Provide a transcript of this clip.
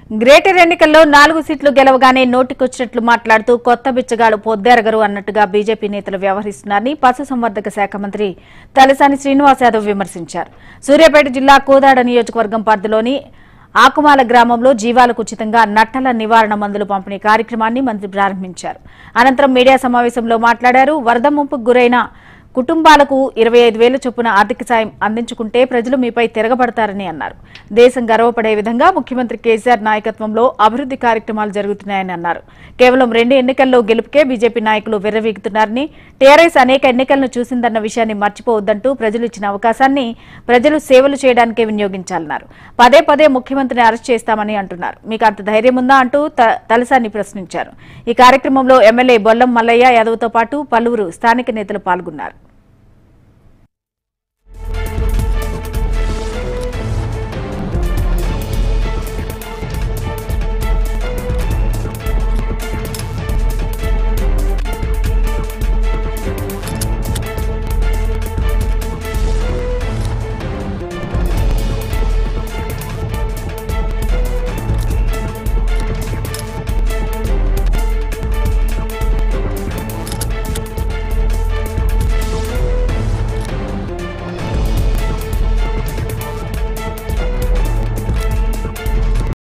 greater ఎన్నికల్లో నాలుగు సీట్లు గెలవగానే నోటికొచ్చినట్లు మాట్లాడుతూ కొత్త బిచ్చగాడు పొద్దెరగరు అన్నట్టుగా బీజేపీ నేతలు వ్యవహరిస్తున్నారని పశుసంవర్ధక శాఖ మంత్రి తలసాని శ్రీనివాస్ యాదవ్ విమర్శించారు సూర్యాపేట జిల్లా కోదాడ నియోజకవర్గం పరిధిలోని ఆకుమాల గ్రామంలో జీవాలకు ఉచితంగా నట్టల నివారణ మందులు పంపిణీ కార్యక్రమాన్ని మంత్రి ప్రారంభించారు అనంతరం మీడియా సమావేశంలో మాట్లాడారు వరద ముంపుకు గురైన కుటుంబాలకు ఇరవై ఐదు వేల చొప్పున ఆర్థిక సాయం అందించుకుంటే ప్రజలు మీపై తిరగబడతారని అన్నారు దేశం గర్వపడే విధంగా ముఖ్యమంత్రి కేసీఆర్ నాయకత్వంలో అభివృద్ధి కార్యక్రమాలు జరుగుతున్నాయని అన్నారు కేవలం రెండు ఎన్నికల్లో గెలుపుకే బీజేపీ నాయకులు విర్రవీగుతున్నారని టీఆర్ఎస్ అనేక ఎన్నికలను చూసిందన్న విషయాన్ని మర్చిపోవద్దంటూ ప్రజలు ఇచ్చిన అవకాశాన్ని ప్రజలు సేవలు చేయడానికే వినియోగించాలన్నారు పదే పదే ముఖ్యమంత్రిని అరెస్ట్ చేస్తామని అంటున్నారు మీకు అంత ధైర్యం ఉందా అంటూ త- తలసాని ప్రశ్నించారు ఈ కార్యక్రమంలో ఎమ్మెల్యే బొల్లం మల్లయ్య యాదవ్తో పాటు పలువురు స్థానిక నేతలు పాల్గొన్నారు